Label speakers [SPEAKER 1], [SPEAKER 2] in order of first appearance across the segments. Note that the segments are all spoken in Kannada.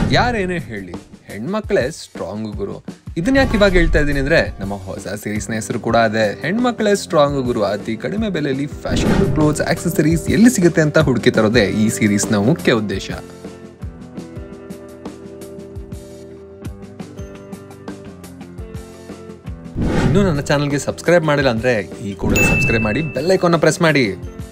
[SPEAKER 1] ಯಾರೇನೇ ಹೇಳಿ ಹೆಣ್ಮಕ್ಳೇ ಸ್ಟ್ರಾಂಗ್ ಗುರು ಇದನ್ನ ಯಾಕೆ ಇವಾಗ ಹೇಳ್ತಾ ಇದ್ದೀನಿ ಅಂದ್ರೆ ನಮ್ಮ ಹೊಸ ಸೀರೀಸ್ನ ಹೆಸರು ಕೂಡ ಅದೇ ಹೆಣ್ಮಕ್ಳೇ ಸ್ಟ್ರಾಂಗ್ ಗುರು ಅತಿ ಕಡಿಮೆ ಬೆಲೆಯಲ್ಲಿ ಫ್ಯಾಷನಬಲ್ ಕ್ಲೋತ್ಸ್ ಆಕ್ಸೆಸರೀಸ್ ಎಲ್ಲಿ ಸಿಗುತ್ತೆ ಅಂತ ಹುಡುಕಿ ತರೋದೇ ಈ ಸೀರೀಸ್ನ ಮುಖ್ಯ ಉದ್ದೇಶ ಇನ್ನೂ ನನ್ನ ಚಾನಲ್ಗೆ ಸಬ್ಸ್ಕ್ರೈಬ್ ಮಾಡಿಲ್ಲ ಅಂದ್ರೆ ಈ ಕೂಡಲೇ ಸಬ್ಸ್ಕ್ರೈಬ್ ಮಾಡಿ ಬೆಲ್ ಐಕಾನ್ನ ಪ್ರೆಸ್ ಮಾಡಿ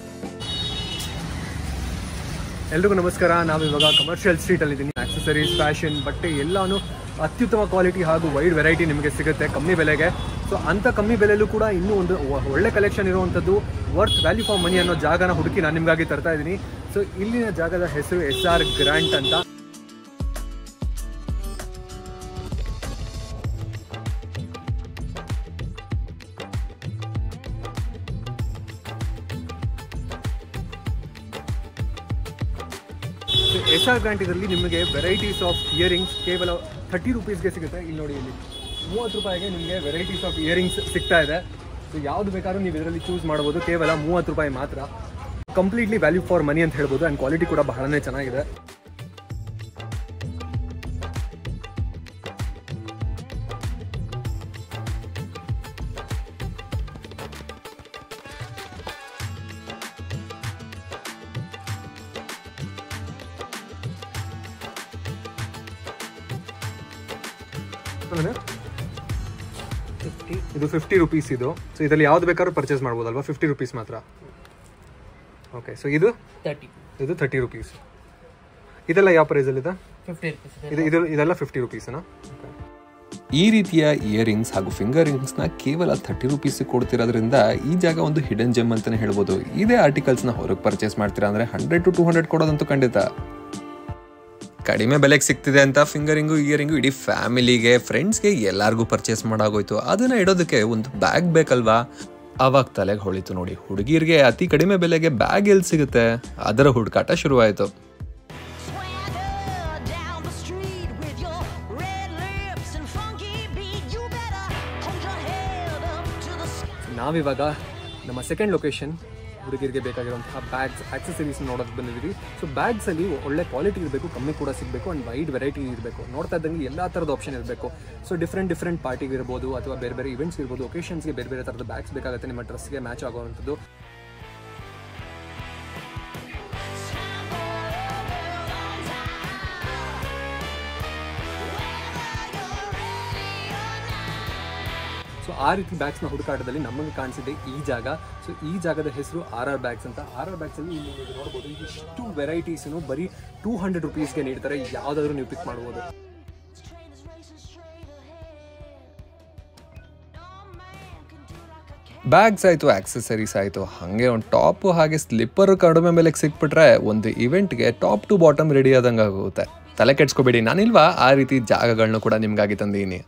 [SPEAKER 2] ಎಲ್ರಿಗೂ ನಮಸ್ಕಾರ ನಾವು ಇವಾಗ ಕಮರ್ಷಿಯಲ್ ಸ್ಟ್ರೀಟ್ ಅಲ್ಲಿ ಇದ್ದೀನಿ ಆಕ್ಸೆಸರೀಸ್ ಫ್ಯಾಷನ್ ಬಟ್ಟೆ ಎಲ್ಲಾನು ಅತ್ಯುತ್ತಮ ಕ್ವಾಲಿಟಿ ಹಾಗೂ ವೈಡ್ ವೆರೈಟಿ ನಿಮಗೆ ಸಿಗುತ್ತೆ ಕಮ್ಮಿ ಬೆಲೆಗೆ ಸೊ ಅಂಥ ಕಮ್ಮಿ ಬೆಲೆಯಲ್ಲೂ ಕೂಡ ಇನ್ನೂ ಒಂದು ಒ- ಒಳ್ಳೆ ಕಲೆಕ್ಷನ್ ಇರುವಂಥದ್ದು ವರ್ತ್ ವ್ಯಾಲ್ಯೂ ಫಾರ್ ಮನಿ ಅನ್ನೋ ಜಾಗನ ಹುಡುಕಿ ನಾನು ನಿಮಗಾಗಿ ತರ್ತಾ ಇದ್ದೀನಿ ಸೊ ಇಲ್ಲಿನ ಜಾಗದ ಹೆಸರು ಎಸ್ ಆರ್ ಗ್ರಾಂಟ್ ಅಂತ ಎಸ್ ಆರ್ ಗ್ರಾಂಟ್ ಇದರಲ್ಲಿ ನಿಮಗೆ ವೆರೈಟೀಸ್ ಆಫ್ ಇಯರಿಂಗ್ಸ್ ಕೇವಲ ಥರ್ಟಿ ರುಪೀಸ್ಗೆ ಸಿಗುತ್ತೆ ಇಲ್ಲಿ ನೋಡಿ ಇಲ್ಲಿ ಮೂವತ್ತು ರೂಪಾಯಿಗೆ ನಿಮಗೆ ವೆರೈಟೀಸ್ ಆಫ್ ಇಯರಿಂಗ್ಸ್ ಸಿಗ್ತಾ ಇದೆ ಸೊ ಯಾವುದು ಬೇಕಾದ್ರೂ ನೀವು ಇದರಲ್ಲಿ ಚೂಸ್ ಮಾಡ್ಬೋದು ಕೇವಲ ಮೂವತ್ತು ರೂಪಾಯಿ ಮಾತ್ರ ಕಂಪ್ಲೀಟ್ಲಿ ವ್ಯಾಲ್ಯೂ ಫಾರ್ ಮನಿ ಅಂತ ಹೇಳ್ಬೋದು ಆ್ಯಂಡ್ ಕ್ವಾಲಿಟಿ ಕೂಡ ಬಹಳನೇ ಚೆನ್ನಾಗಿದೆ ಇದು ಫಿಫ್ಟಿ ರುಪೀಸ್ ಇದು ಸೊ ಇದರಲ್ಲಿ ಯಾವ್ದು ಬೇಕಾದ್ರೂ ಪರ್ಚೇಸ್ ಮಾಡ್ಬೋದಲ್ವಾ ಫಿಫ್ಟಿ ರುಪೀಸ್ ಮಾತ್ರ ಓಕೆ ಸೊ ಇದು
[SPEAKER 3] ತರ್ಟಿ
[SPEAKER 2] ಇದು ಥರ್ಟಿ ರುಪೀಸ್ ಇದೆಲ್ಲ ಯಾವ ಪ್ರೈಸಲ್ಲಿ ಇದೆ
[SPEAKER 3] ಫಿಫ್ಟಿ ರುಪೀಸ್
[SPEAKER 2] ಇದು ಇದು ಇದೆಲ್ಲ ಫಿಫ್ಟಿ ರುಪೀಸ್ನಾ
[SPEAKER 1] ಈ ರೀತಿಯ ಇಯರಿಂಗ್ಸ್ ಹಾಗೂ ಫಿಂಗರ್ ರಿಂಗ್ಸ್ ನ ಕೇವಲ ಥರ್ಟಿ ರುಪೀಸ್ ಕೊಡ್ತಿರೋದ್ರಿಂದ ಈ ಜಾಗ ಒಂದು ಹಿಡನ್ ಜೆಮ್ ಅಂತಾನೆ ಹೇಳ್ಬೋದು ಇದೇ ಆರ್ಟಿಕಲ್ಸ್ ನ ಹೊರಗೆ ಪರ್ಚೇಸ್ ಮಾಡ್ತೀರಾ ಅಂದ್ರೆ ಹಂಡ್ರೆಡ್ ಟು ಟೂ ಹಂಡ್ರೆಡ್ ಕೊಡೋದಂತೂ ಖಂಡಿತ ಕಡಿಮೆ ಬೆಲೆಗೆ ಸಿಗ್ತಿದೆ ಅಂತ ಫಿಂಗರಿಂಗು ಇಯರಿಂಗು ಇಡೀ ಫ್ಯಾಮಿಲಿಗೆ ಫ್ರೆಂಡ್ಸ್ಗೆ ಎಲ್ಲಾರ್ಗೂ ಪರ್ಚೇಸ್ ಮಾಡಾಗೋಯ್ತು ಅದನ್ನ ಇಡೋದಕ್ಕೆ ಒಂದು ಬ್ಯಾಗ್ ಬೇಕಲ್ವಾ ಅವಾಗ ತಲೆಗೆ ಹೊಳಿತು ನೋಡಿ ಹುಡುಗಿರಿಗೆ ಅತಿ ಕಡಿಮೆ ಬೆಲೆಗೆ ಬ್ಯಾಗ್ ಎಲ್ಲಿ ಸಿಗುತ್ತೆ ಅದರ ಹುಡುಕಾಟ ಶುರುವಾಯಿತು
[SPEAKER 4] Swagger down the street with your red lips and funky beat. You better hold your head up to the sky.
[SPEAKER 2] ನಾವಿವಾಗ ನಮ್ಮ ಸೆಕೆಂಡ್ ಲೊಕೇಶನ್ ಹುಡುಗಿರಿಗೆ ಬೇಕಾಗಿರುವಂತಹ ಬ್ಯಾಗ್ಸ್ ಆಕ್ಸೆಸರೀಸ್ ನೋಡೋಕೆ ಬಂದಿದ್ದೀವಿ ಸೊ ಬ್ಯಾಗ್ಸಲ್ಲಿ ಒಳ್ಳೆ ಕ್ವಾಲಿಟಿ ಇರಬೇಕು ಕಮ್ಮಿ ಕೂಡ ಸಿಗಬೇಕು ಆ್ಯಂಡ್ ವೈಡ್ ವೆರೈಟಿ ಇರಬೇಕು ನೋಡ್ತಾ ಇದ್ದಂಗೆ ಎಲ್ಲ ಥರದ ಆಪ್ಷನ್ ಇರಬೇಕು ಸೊ ಡಿಫ್ರೆಂಟ್ ಡಿಫ್ರೆಂಟ್ ಪಾರ್ಟಿಗೆ ಇರ್ಬೋದು ಅಥವಾ ಬೇರೆ ಬೇರೆ ಇವೆಂಟ್ಸ್ ಇರ್ಬೋದು ಒಕೇಶನ್ಸ್ಗೆ ಬೇರೆ ಬೇರೆ ಥರದ ಬ್ಯಾಗ್ಸ್ ಬೇಕಾಗುತ್ತೆ ನಿಮ್ಮ ಡ್ರೆಸ್ಗೆ ಮ್ಯಾಚ್ ಆಗುವಂಥದ್ದು ಸೊ ಆ ರೀತಿ ಬ್ಯಾಗ್ಸ್ನ ಹುಡುಕಾಟದಲ್ಲಿ ನಮಗೆ ಕಾಣಿಸಿದೆ ಈ ಜಾಗ ಸೊ ಈ ಜಾಗದ ಹೆಸರು ಆರ್ ಆರ್ ಬ್ಯಾಗ್ಸ್ ಅಂತ ಆರ್ ಆರ್ ಬ್ಯಾಗ್ಸಲ್ಲಿ ಇಲ್ಲಿ ನೀವು ನೋಡ್ಬೋದು ಇಷ್ಟು ವೆರೈಟೀಸ್ನು ಬರೀ ಟೂ ಹಂಡ್ರೆಡ್ ರುಪೀಸ್ಗೆ ನೀಡ್ತಾರೆ ಯಾವುದಾದ್ರೂ ನೀವು ಪಿಕ್ ಮಾಡ್ಬೋದು
[SPEAKER 4] Train is racing straight ahead. No man can do like I can.
[SPEAKER 1] Bags ಆಯಿತು ಆಕ್ಸೆಸರೀಸ್ ಆಯಿತು ಹಾಗೆ ಒಂದು ಟಾಪು ಹಾಗೆ ಸ್ಲಿಪ್ಪರ್ ಕಡಿಮೆ ಬೆಲೆಗೆ ಸಿಕ್ಬಿಟ್ರೆ ಒಂದು ಇವೆಂಟ್ಗೆ ಟಾಪ್ ಟು ಬಾಟಮ್ ರೆಡಿ ಆದಂಗೆ ಆಗುತ್ತೆ ತಲೆ ಕೆಡ್ಸ್ಕೊಬೇಡಿ ನಾನಿಲ್ವಾ ಆ ರೀತಿ ಜಾಗಗಳನ್ನ ಕೂಡ ನಿಮ್ಗಾಗಿ ತಂದೀನಿ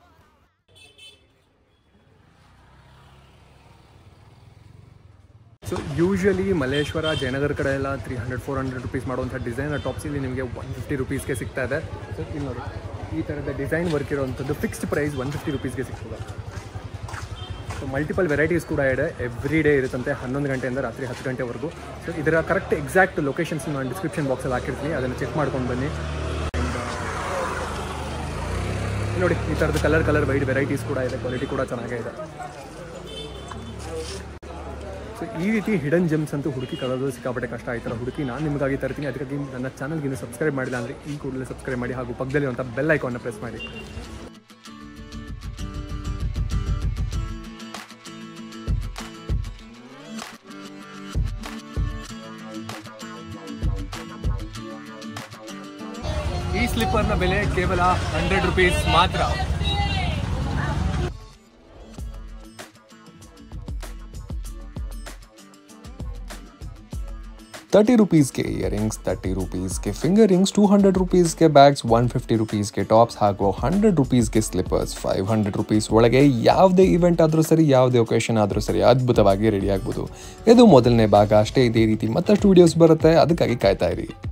[SPEAKER 2] ಸೊ ಯೂಶಲಿ ಮಲ್ಲೇಶ್ವರ ಜಯನಗರ ಕಡೆ ಎಲ್ಲ three hundred four hundred rupees ಮಾಡುವಂಥ ಡಿಸೈನರ್ ಟಾಪ್ಸ್ ಇಲ್ಲಿ ನಿಮಗೆ ಒನ್ ಫಿಫ್ಟಿ ರುಪೀಸ್ಗೆ ಸಿಗ್ತಾ ಇದೆ ಸೊ ಇಲ್ಲಿ ನೋಡಿ ಈ ಥರದ ಡಿಸೈನ್ ವರ್ಕ್ ಇರುವಂಥದ್ದು ಫಿಕ್ಸ್ಡ್ ಪ್ರೈಸ್ ಒನ್ ಫಿಫ್ಟಿ ರುಪೀಸ್ಗೆ ಸಿಗ್ತದೆ ಸೊ ಮಲ್ಟಿಪಲ್ ವೆರೈಟೀಸ್ ಕೂಡ ಇದೆ ಎವ್ರಿ ಡೇ ಇರುತ್ತಂತೆ ಹನ್ನೊಂದು ಗಂಟೆಯಿಂದ ರಾತ್ರಿ ಹತ್ತು ಗಂಟೆವರೆಗೂ ಸೊ ಇದರ ಕರೆಕ್ಟ್ ಎಕ್ಸಾಕ್ಟ್ ಲೊಕೇಶನ್ಸ್ ನಾನು ಡಿಸ್ಕ್ರಿಪ್ಷನ್ ಬಾಕ್ಸಲ್ಲಿ ಹಾಕಿರ್ತೀನಿ ಅದನ್ನು ಚೆಕ್ ಮಾಡ್ಕೊಂಡು ಬನ್ನಿ And, uh, ನೋಡಿ ಈ ಥರದ ಕಲರ್ ಕಲರ್ ವೈಡ್ ವೆರೈಟೀಸ್ ಕೂಡ ಇದೆ ಕ್ವಾಲಿಟಿ ಕೂಡ ಚೆನ್ನಾಗೇ ಇದೆ ಸೊ ಈ ರೀತಿ ಹಿಡನ್ ಜೆಮ್ಸ್ ಅಂತೂ ಹುಡುಕಿ ಕಳೋದು ಸಿಕ್ಕಾಪಟ್ಟೆ ಕಷ್ಟ ಆಯ್ತಲ್ಲ ಹುಡುಕಿ ನಾನು ನಿಮಗಾಗಿ ತರ್ತೀನಿ ಅದಕ್ಕಾಗಿ ನನ್ನ ಚಾನಲ್ಗೆ ಇನ್ನೂ ಸಬ್ಸ್ಕ್ರೈಬ್ ಮಾಡಿಲ್ಲ ಅಂದರೆ ಈ ಕೂಡಲೇ ಸಬ್ಸ್ಕ್ರೈಬ್ ಮಾಡಿ ಹಾಗೂ ಪಕ್ಕದಲ್ಲಿರುವಂಥ ಬೆಲ್ ಐಕಾನ್ನ ಪ್ರೆಸ್ ಮಾಡಿ ಈ ಸ್ಲಿಪ್ಪರ್ನ ಬೆಲೆ ಕೇವಲ ಹಂಡ್ರೆಡ್ ರುಪೀಸ್ ಮಾತ್ರ
[SPEAKER 1] ತರ್ಟಿ ರುಪೀಸ್ಗೆ ಇಯರಿಂಗ್ಸ್ ತರ್ಟಿ ರುಪೀಸ್ಗೆ ಫಿಂಗರ್ ರಿಂಗ್ಸ್ ಟೂ ಹಂಡ್ರೆಡ್ ರುಪೀಸ್ಗೆ ಬ್ಯಾಗ್ಸ್ ಒನ್ ಫಿಫ್ಟಿ ರುಪೀಸ್ಗೆ ಟಾಪ್ಸ್ ಹಾಗೂ ಹಂಡ್ರೆಡ್ ರುಪೀಸ್ಗೆ ಸ್ಲಿಪ್ಪರ್ಸ್ ಫೈವ್ ಹಂಡ್ರೆಡ್ ರುಪೀಸ್ ಒಳಗೆ ಯಾವುದೇ ಇವೆಂಟ್ ಆದರೂ ಸರಿ ಯಾವುದೇ ಒಕೇಶನ್ ಆದರೂ ಸರಿ ಅದ್ಭುತವಾಗಿ ರೆಡಿ ಆಗ್ಬೋದು ಇದು ಮೊದಲನೇ ಭಾಗ ಅಷ್ಟೇ ಇದೇ ರೀತಿ ಮತ್ತಷ್ಟು ವಿಡಿಯೋಸ್ ಬರುತ್ತೆ ಅದಕ್ಕಾಗಿ ಕಾಯ್ತಾ ಇರಿ